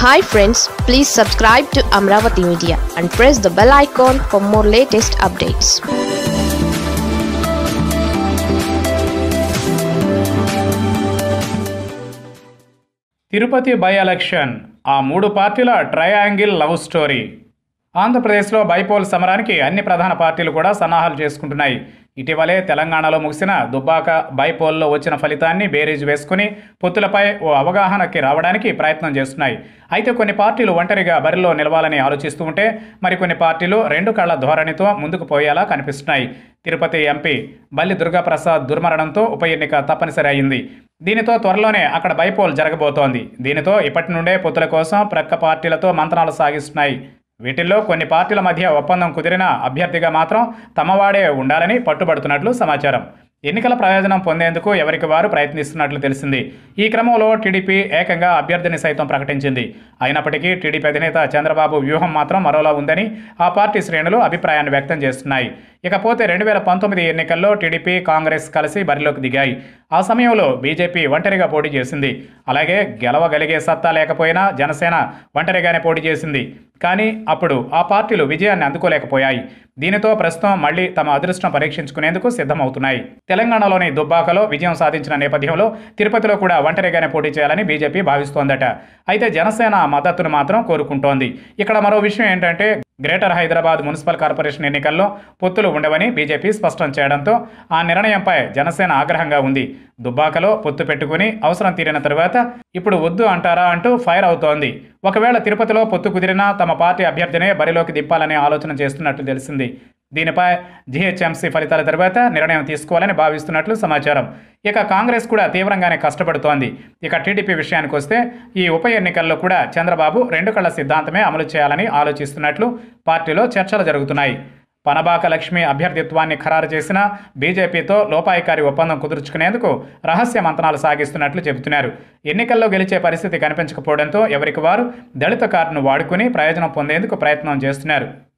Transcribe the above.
hi friends please subscribe to Amaravati media and press the bell icon for more latest updates Tirupati by election ఆ మూడు పార్టీల triangle love story ఆంధ్రప్రదేశ్లో bypoll సమరానికి అన్ని ప్రధాన పార్టీలు కూడా సన్నాహాలు చేసుకుంటున్నాయి ఇటీవలే తెలంగాణలో ముగిసిన దుబ్బాక బైపోల్లో వచ్చిన ఫలితాన్ని బేరీజ్ వేసుకుని పొత్తులపై ఓ అవగాహనకి రావడానికి ప్రయత్నం చేస్తున్నాయి అయితే కొన్ని పార్టీలు ఒంటరిగా బరిలో నిలవాలని ఆలోచిస్తూ ఉంటే మరికొన్ని పార్టీలు రెండు కళ్ల ధోరణితో ముందుకు పోయేలా కనిపిస్తున్నాయి తిరుపతి ఎంపీ బల్లి దుర్గాప్రసాద్ దుర్మరణంతో ఉప ఎన్నిక తప్పనిసరి అయింది దీనితో త్వరలోనే అక్కడ బైపోల్ జరగబోతోంది దీనితో ఇప్పటి నుండే పొత్తుల కోసం ప్రక్క పార్టీలతో మంత్రాలు సాగిస్తున్నాయి వీటిల్లో కొన్ని పార్టీల మధ్య ఒప్పందం కుదిరిన అభ్యర్థిగా మాత్రం తమవాడే ఉండాలని పట్టుబడుతున్నట్లు సమాచారం ఎన్నికల ప్రయోజనం పొందేందుకు ఎవరికి వారు ప్రయత్నిస్తున్నట్లు తెలిసింది ఈ క్రమంలో టీడీపీ ఏకంగా అభ్యర్థిని సైతం ప్రకటించింది అయినప్పటికీ టీడీపీ అధినేత చంద్రబాబు వ్యూహం మాత్రం మరోలా ఉందని ఆ పార్టీ శ్రేణులు అభిప్రాయాన్ని వ్యక్తం చేస్తున్నాయి ఇకపోతే రెండు వేల పంతొమ్మిది ఎన్నికల్లో టీడీపీ కాంగ్రెస్ కలిసి బరిలోకి దిగాయి ఆ సమయంలో బీజేపీ ఒంటరిగా పోటీ చేసింది అలాగే గెలవగలిగే సత్తా లేకపోయినా జనసేన ఒంటరిగానే పోటీ చేసింది కానీ అప్పుడు ఆ పార్టీలు విజయాన్ని అందుకోలేకపోయాయి దీనితో ప్రస్తుతం మళ్లీ తమ అదృష్టం పరీక్షించుకునేందుకు సిద్ధమవుతున్నాయి తెలంగాణలోని దుబ్బాకలో విజయం సాధించిన నేపథ్యంలో తిరుపతిలో కూడా ఒంటరిగానే పోటీ చేయాలని బీజేపీ భావిస్తోందట అయితే జనసేన మద్దతును మాత్రం కోరుకుంటోంది ఇక్కడ మరో విషయం ఏంటంటే గ్రేటర్ హైదరాబాద్ మున్సిపల్ కార్పొరేషన్ ఎన్నికల్లో పొత్తులు ఉండవని బీజేపీ స్పష్టం చేయడంతో ఆ నిర్ణయంపై జనసేన ఆగ్రహంగా ఉంది దుబ్బాకలో పొత్తు పెట్టుకుని అవసరం తీరిన తరువాత ఇప్పుడు వద్దు అంటారా అంటూ ఫైర్ అవుతోంది ఒకవేళ తిరుపతిలో పొత్తు కుదిరినా తమ పార్టీ అభ్యర్థినే బరిలోకి దింపాలనే ఆలోచన చేస్తున్నట్లు తెలిసింది దీనిపై జీహెచ్ఎంసీ ఫలితాల తర్వాత నిర్ణయం తీసుకోవాలని భావిస్తున్నట్లు సమాచారం ఇక కాంగ్రెస్ కూడా తీవ్రంగానే కష్టపడుతోంది ఇక టీడీపీ విషయానికి వస్తే ఈ ఉప ఎన్నికల్లో కూడా చంద్రబాబు రెండు కళ్ల సిద్ధాంతమే అమలు చేయాలని ఆలోచిస్తున్నట్లు పార్టీలో చర్చలు జరుగుతున్నాయి పనబాక లక్ష్మి అభ్యర్థిత్వాన్ని ఖరారు చేసిన బీజేపీతో లోపాయికారి ఒప్పందం కుదుర్చుకునేందుకు రహస్య మంతనాలు సాగిస్తున్నట్లు చెబుతున్నారు ఎన్నికల్లో గెలిచే పరిస్థితి కనిపించకపోవడంతో ఎవరికి వారు దళిత కార్డును వాడుకుని ప్రయోజనం పొందేందుకు ప్రయత్నం చేస్తున్నారు